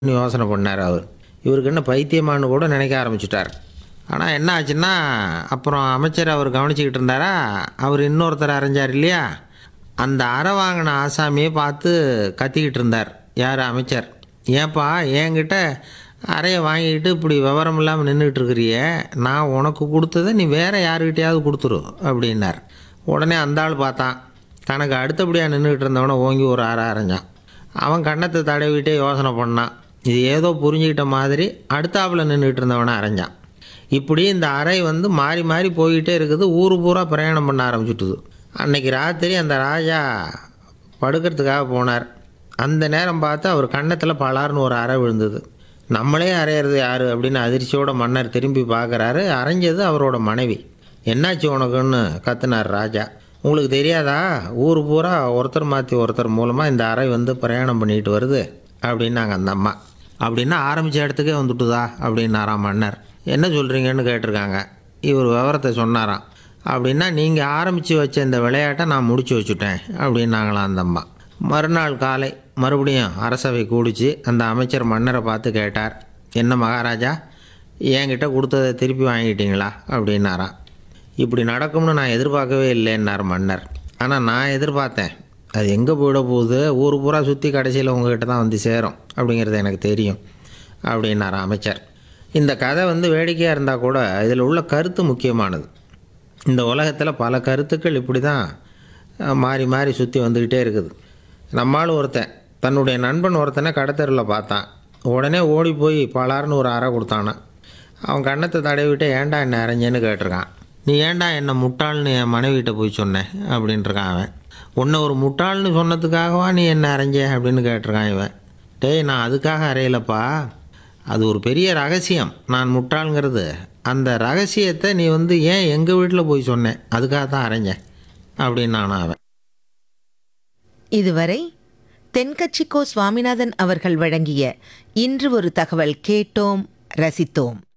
யோசனை பண்ணார் அவர் இவருக்கு என்ன பைத்தியமானு கூட நினைக்க ஆரம்பிச்சிட்டார் ஆனால் என்ன ஆச்சுன்னா அப்புறம் அமைச்சர் அவர் கவனிச்சுக்கிட்டு இருந்தாரா அவர் இன்னொருத்தர் அரைஞ்சார் இல்லையா அந்த அறை வாங்கின ஆசாமியை பார்த்து கத்திக்கிட்டு இருந்தார் யார் அமைச்சர் ஏன்பா என்கிட்ட அறையை வாங்கிக்கிட்டு இப்படி விவரம் இல்லாமல் நின்றுட்டு இருக்கிறியே நான் உனக்கு கொடுத்ததை நீ வேற யாருக்கிட்டையாவது கொடுத்துரு அப்படின்னார் உடனே அந்த ஆள் பார்த்தான் தனக்கு அடுத்தபடியாக நின்றுக்கிட்டு இருந்தவனை ஓங்கி ஒரு அறை அரைஞ்சான் அவன் கண்ணத்தை தடவிட்டே யோசனை பண்ணான் இது ஏதோ புரிஞ்சுக்கிட்ட மாதிரி அடுத்தாப்புல நின்றுட்டு இருந்தவனை அரைஞ்சான் இப்படி இந்த அறை வந்து மாறி மாறி போய்கிட்டே இருக்குது ஊர் பூரா பிரயாணம் பண்ண ஆரம்பிச்சுட்டுது அன்னைக்கு ராத்திரி அந்த ராஜா படுக்கிறதுக்காக போனார் அந்த நேரம் பார்த்து அவர் கன்னத்தில் பலார்னு ஒரு அறை விழுந்தது நம்மளே அறையிறது யார் அப்படின்னு அதிர்ச்சியோட மன்னர் திரும்பி பார்க்குறாரு அரைஞ்சது அவரோட மனைவி என்னாச்சு உனக்குன்னு கத்துனார் ராஜா உங்களுக்கு தெரியாதா ஊர் பூரா ஒருத்தர் மாற்றி ஒருத்தர் மூலமாக இந்த அறை வந்து பிரயாணம் பண்ணிட்டு வருது அப்படின்னாங்க அந்த அம்மா அப்படின்னா ஆரம்பித்த இடத்துக்கே வந்துட்டுதா அப்படின்னாராம் மன்னர் என்ன சொல்கிறீங்கன்னு கேட்டிருக்காங்க இவர் விவரத்தை சொன்னாராம் அப்படின்னா நீங்கள் ஆரம்பித்து வச்ச இந்த விளையாட்டை நான் முடிச்சு வச்சுட்டேன் அப்படின்னாங்களாம் அந்த அம்மா மறுநாள் காலை மறுபடியும் அரசவை கூடிச்சு அந்த அமைச்சர் மன்னரை பார்த்து கேட்டார் என்ன மகாராஜா என்கிட்ட கொடுத்ததை திருப்பி வாங்கிட்டீங்களா அப்படின்னாராம் இப்படி நடக்கும்னு நான் எதிர்பார்க்கவே இல்லைன்னார் மன்னர் ஆனால் நான் எதிர்பார்த்தேன் அது எங்கே போயிட போகுது ஊர் பூரா சுற்றி கடைசியில் உங்ககிட்ட தான் வந்து சேரும் அப்படிங்கிறது எனக்கு தெரியும் அப்படின்னார் அமைச்சர் இந்த கதை வந்து வேடிக்கையாக இருந்தால் கூட இதில் உள்ள கருத்து முக்கியமானது இந்த உலகத்தில் பல கருத்துக்கள் இப்படி தான் அஹ், மாறி மாறி சுற்றி வந்துக்கிட்டே இருக்குது நம்மால் ஒருத்தன் தன்னுடைய நண்பன் ஒருத்தனை கடத்தெருவில் பார்த்தான் உடனே ஓடி போய் பலார்னு ஒரு அறை கொடுத்தானான் அவன் கண்ணத்தை தடவிட்டு ஏன்டா என்ன அரைஞ்சேன்னு கேட்டிருக்கான் நீ ஏன்டா என்ன முட்டாள்னு என் மனைவிட்ட போய் சொன்னேன் அப்படின்ட்டுருக்கான் அவன் உன்னை ஒரு முட்டாள்னு சொன்னதுக்காகவா நீ என்ன அரைஞ்ச அப்படின்னு கேட்டிருக்கான் இவன் டேய் நான் அதுக்காக அறையலப்பா அது ஒரு பெரிய ரகசியம் நான் முட்டாளுங்கிறது அந்த ரகசியத்தை நீ வந்து ஏன் எங்கள் வீட்டில் போய் சொன்னேன் அதுக்காக தான் அரைஞ்சேன் அப்படின்னு நான் அவன் இதுவரை தென்கட்சிக்கோ சுவாமிநாதன் அவர்கள் வழங்கிய இன்று ஒரு தகவல் கேட்டோம் ரசித்தோம்